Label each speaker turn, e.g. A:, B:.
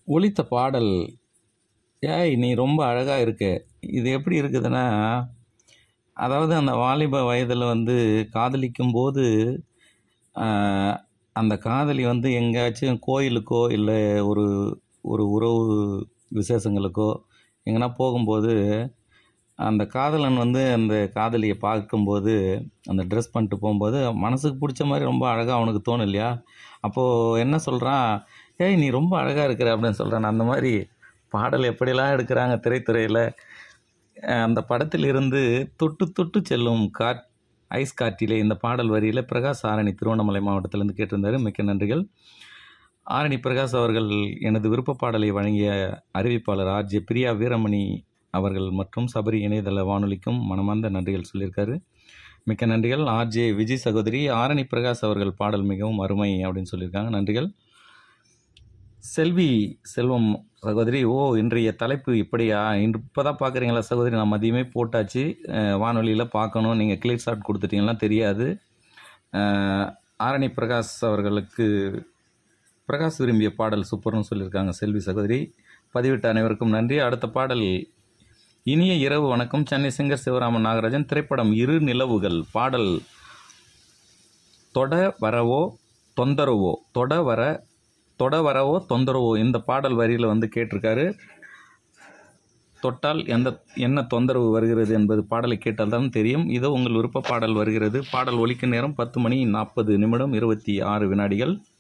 A: ஒலித்த பாடல் ஏய் நீ ரொம்ப அழகாக இருக்க இது எப்படி இருக்குதுன்னா அதாவது அந்த வாலிப வயதில் வந்து காதலிக்கும் போது ஆஹ், அந்த காதலி வந்து எங்கேயாச்சும் கோயிலுக்கோ இல்லை ஒரு ஒரு உறவு விசேஷங்களுக்கோ எங்கன்னா போகும்போது அந்த காதலன் வந்து அந்த காதலியை பார்க்கும்போது அந்த ட்ரெஸ் பண்ணிட்டு போகும்போது மனசுக்கு பிடிச்ச மாதிரி ரொம்ப அழகாக அவனுக்கு தோணும் இல்லையா அப்போது என்ன சொல்கிறான் ஏய் நீ ரொம்ப அழகாக இருக்கிற அப்படின்னு சொல்கிறான் அந்த மாதிரி பாடல் எப்படிலாம் எடுக்கிறாங்க திரைத்துறையில் அந்த படத்தில் இருந்து தொட்டு தொட்டு செல்லும் காட் ஐஸ் காற்றிலே இந்த பாடல் வரியில் பிரகாஷ் ஆரணி திருவண்ணாமலை மாவட்டத்திலேருந்து கேட்டிருந்தாரு மிக்க நன்றிகள் ஆரணி பிரகாஷ் அவர்கள் எனது விருப்ப பாடலை வழங்கிய அறிவிப்பாளர் ஆர்ஜே பிரியா வீரமணி அவர்கள் மற்றும் சபரி இணையதள வானொலிக்கும் மனமார்ந்த நன்றிகள் சொல்லியிருக்காரு மிக்க நன்றிகள் ஆர்ஜே விஜய் சகோதரி ஆரணி பிரகாஷ் அவர்கள் பாடல் மிகவும் அருமை அப்படின்னு சொல்லியிருக்காங்க நன்றிகள் செல்வி செல்வம் சகோதரி ஓ இன்றைய தலைப்பு இப்படியா இன்று இப்போ தான் பார்க்குறீங்களா சகோதரி நான் மதியமே போட்டாச்சு வானொலியில் பார்க்கணும் நீங்கள் கிளிக் ஷாட் கொடுத்துட்டீங்கன்னா தெரியாது அஹ், ஆரணி பிரகாஷ் அவர்களுக்கு பிரகாஷ் விரும்பிய பாடல் சூப்பர்னு சொல்லியிருக்காங்க செல்வி சகோதரி பதிவிட்ட அனைவருக்கும் நன்றி அடுத்த பாடல் இனிய இரவு வணக்கம் சென்னை சிங்கர் சிவராமன் நாகராஜன் திரைப்படம் இரு நிலவுகள் பாடல் தொட வரவோ தொந்தரவோ தொட வர தொட வரவோ தொந்தரவோ இந்த பாடல் வரியில் வந்து கேட்டிருக்காரு தொட்டால் எந்த என்ன தொந்தரவு வருகிறது என்பது பாடலை கேட்டால் தான் தெரியும் இதோ உங்கள் விருப்ப பாடல் வருகிறது பாடல் ஒலிக்கும் நேரம் பத்து மணி நாற்பது நிமிடம் இருபத்தி ஆறு வினாடிகள்